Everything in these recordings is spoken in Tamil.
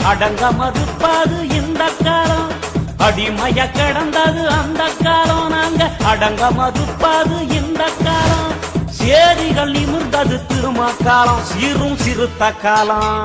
அடங்க மறுப்பாது இந்த காலம் அடிமைய கிடந்தது அந்த காலம் நாங்க அடங்க மறுப்பாது இந்த காலம் சேரிகள் நிமிர்ந்தது திரும்ப காலம் சீரும் சிறுத்த காலம்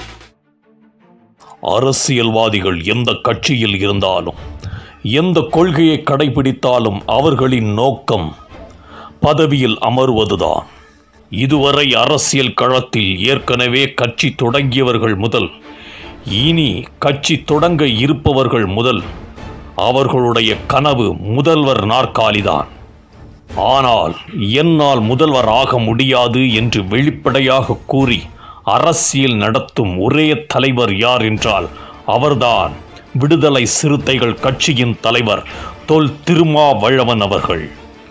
அரசியல்வாதிகள் எந்த கட்சியில் இருந்தாலும் எந்த கொள்கையை கடைபிடித்தாலும் அவர்களின் நோக்கம் பதவியில் அமர்வதுதான் இதுவரை அரசியல் களத்தில் ஏற்கனவே கட்சி தொடங்கியவர்கள் முதல் இனி கட்சி தொடங்க இருப்பவர்கள் முதல் அவர்களுடைய கனவு முதல்வர் நாற்காலிதான் ஆனால் என்னால் முதல்வர் ஆக முடியாது என்று வெளிப்படையாக கூறி அரசியல் நடத்தும் ஒரே தலைவர் யார் என்றால் அவர்தான் விடுதலை சிறுத்தைகள் கட்சியின் தலைவர் தொல் திருமாவளவன் அவர்கள்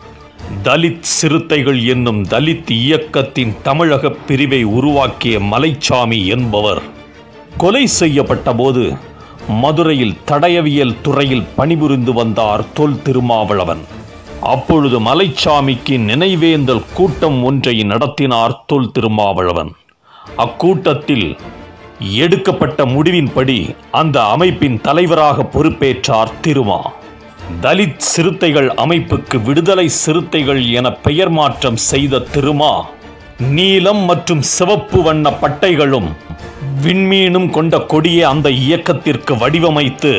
தலித் சிறுத்தைகள் என்னும் தலித் இயக்கத்தின் தமிழக பிரிவை உருவாக்கிய மலைச்சாமி என்பவர் கொலை செய்யப்பட்ட போது மதுரையில் தடயவியல் துறையில் பணிபுரிந்து வந்தார் தொல் திருமாவளவன் அப்பொழுது மலைச்சாமிக்கு நினைவேந்தல் கூட்டம் ஒன்றை நடத்தினார் தொல் திருமாவளவன் அக்கூட்டத்தில் எடுக்கப்பட்ட முடிவின்படி அந்த அமைப்பின் தலைவராக பொறுப்பேற்றார் திருமா தலித் சிறுத்தைகள் அமைப்புக்கு விடுதலை சிறுத்தைகள் என பெயர் மாற்றம் செய்த திருமா நீலம் மற்றும் சிவப்பு வண்ண பட்டைகளும் விண்மீனும் கொண்ட கொடியை அந்த இயக்கத்திற்கு வடிவமைத்து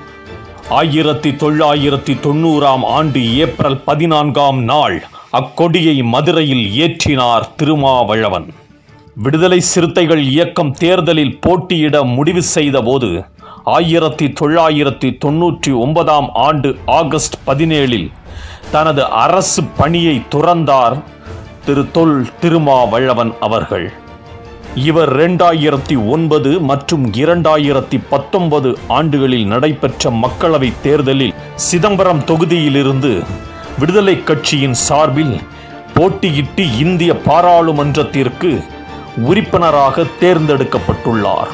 ஆயிரத்தி தொள்ளாயிரத்தி தொண்ணூறாம் ஆண்டு ஏப்ரல் பதினான்காம் நாள் அக்கொடியை மதுரையில் ஏற்றினார் திருமாவளவன் விடுதலை சிறுத்தைகள் இயக்கம் தேர்தலில் போட்டியிட முடிவு செய்தபோது ஆயிரத்தி தொள்ளாயிரத்தி தொன்னூற்றி ஒன்பதாம் ஆண்டு ஆகஸ்ட் பதினேழில் தனது அரசு பணியை துறந்தார் திரு தொல் திருமாவளவன் அவர்கள் இவர் இரண்டாயிரத்தி ஒன்பது மற்றும் இரண்டாயிரத்தி பத்தொன்பது ஆண்டுகளில் நடைபெற்ற மக்களவைத் தேர்தலில் சிதம்பரம் தொகுதியிலிருந்து விடுதலை கட்சியின் சார்பில் போட்டியிட்டு இந்திய பாராளுமன்றத்திற்கு உறுப்பினராக தேர்ந்தெடுக்கப்பட்டுள்ளார்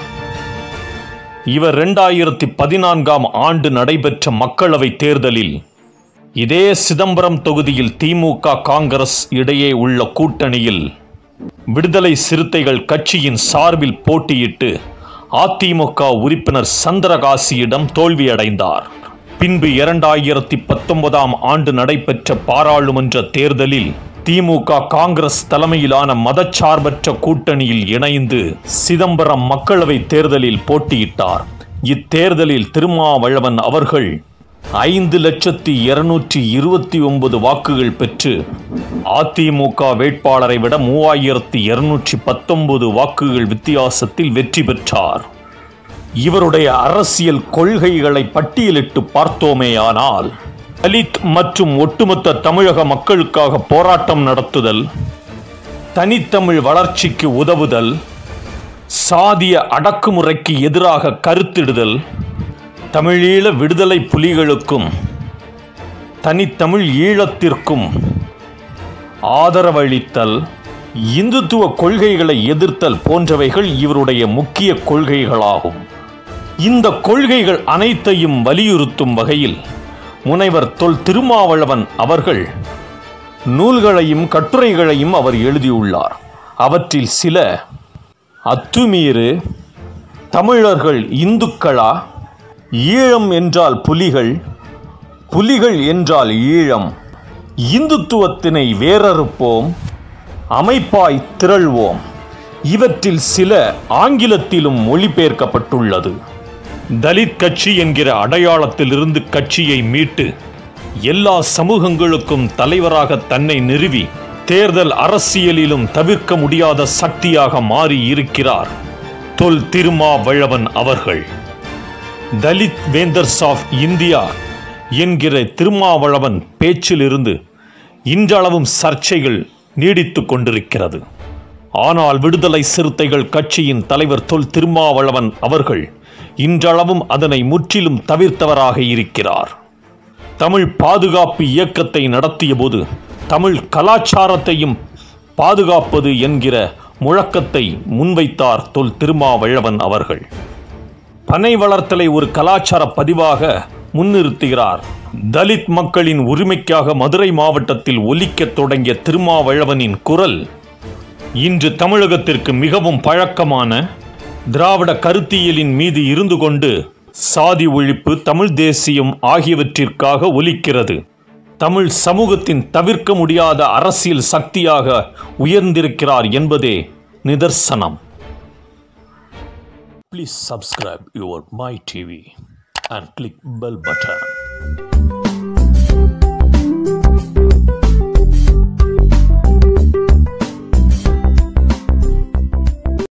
இவர் இரண்டாயிரத்தி பதினான்காம் ஆண்டு நடைபெற்ற மக்களவைத் தேர்தலில் இதே சிதம்பரம் தொகுதியில் திமுக காங்கிரஸ் இடையே உள்ள கூட்டணியில் விடுதலை சிறுத்தைகள் கட்சியின் சார்பில் போட்டியிட்டு அதிமுக உறுப்பினர் சந்திரகாசியிடம் தோல்வியடைந்தார் பின்பு இரண்டாயிரத்தி பத்தொன்பதாம் ஆண்டு நடைபெற்ற பாராளுமன்ற தேர்தலில் திமுக காங்கிரஸ் தலைமையிலான மதச்சார்பற்ற கூட்டணியில் இணைந்து சிதம்பரம் மக்களவை தேர்தலில் போட்டியிட்டார் இத்தேர்தலில் திருமாவளவன் அவர்கள் ஐந்து லட்சத்தி இருநூற்றி இருபத்தி ஒன்பது வாக்குகள் பெற்று அதிமுக வேட்பாளரை விட மூவாயிரத்தி இருநூற்றி பத்தொன்பது வாக்குகள் வித்தியாசத்தில் வெற்றி பெற்றார் இவருடைய அரசியல் கொள்கைகளை பட்டியலிட்டு பார்த்தோமேயானால் தலித் மற்றும் ஒட்டுமொத்த தமிழக மக்களுக்காக போராட்டம் நடத்துதல் தனித்தமிழ் வளர்ச்சிக்கு உதவுதல் சாதிய அடக்குமுறைக்கு எதிராக கருத்திடுதல் தமிழீழ விடுதலை புலிகளுக்கும் தனித்தமிழ் ஈழத்திற்கும் ஆதரவளித்தல் இந்துத்துவ கொள்கைகளை எதிர்த்தல் போன்றவைகள் இவருடைய முக்கிய கொள்கைகளாகும் இந்த கொள்கைகள் அனைத்தையும் வலியுறுத்தும் வகையில் முனைவர் தொல் திருமாவளவன் அவர்கள் நூல்களையும் கட்டுரைகளையும் அவர் எழுதியுள்ளார் அவற்றில் சில அத்துமீறு தமிழர்கள் இந்துக்களா ஈழம் என்றால் புலிகள் புலிகள் என்றால் ஈழம் இந்துத்துவத்தினை வேரறுப்போம் அமைப்பாய் திரள்வோம் இவற்றில் சில ஆங்கிலத்திலும் மொழிபெயர்க்கப்பட்டுள்ளது தலித் கட்சி என்கிற அடையாளத்திலிருந்து கட்சியை மீட்டு எல்லா சமூகங்களுக்கும் தலைவராக தன்னை நிறுவி தேர்தல் அரசியலிலும் தவிர்க்க முடியாத சக்தியாக மாறி இருக்கிறார் தொல் திருமாவளவன் அவர்கள் தலித் வேந்தர்ஸ் ஆஃப் இந்தியா என்கிற திருமாவளவன் பேச்சிலிருந்து இன்றளவும் சர்ச்சைகள் நீடித்துக் கொண்டிருக்கிறது ஆனால் விடுதலை சிறுத்தைகள் கட்சியின் தலைவர் தொல் திருமாவளவன் அவர்கள் இன்றளவும் அதனை முற்றிலும் தவிர்த்தவராக இருக்கிறார் தமிழ் பாதுகாப்பு இயக்கத்தை நடத்தியபோது தமிழ் கலாச்சாரத்தையும் பாதுகாப்பது என்கிற முழக்கத்தை முன்வைத்தார் தொல் திருமாவளவன் அவர்கள் பனை வளர்த்தலை ஒரு கலாச்சார பதிவாக முன்னிறுத்துகிறார் தலித் மக்களின் உரிமைக்காக மதுரை மாவட்டத்தில் ஒலிக்கத் தொடங்கிய திருமாவளவனின் குரல் இன்று தமிழகத்திற்கு மிகவும் பழக்கமான திராவிட கருத்தியலின் மீது இருந்து கொண்டு சாதி ஒழிப்பு தமிழ் தேசியம் ஆகியவற்றிற்காக ஒலிக்கிறது தமிழ் சமூகத்தின் தவிர்க்க முடியாத அரசியல் சக்தியாக உயர்ந்திருக்கிறார் என்பதே நிதர்சனம் please subscribe your my TV and click bell button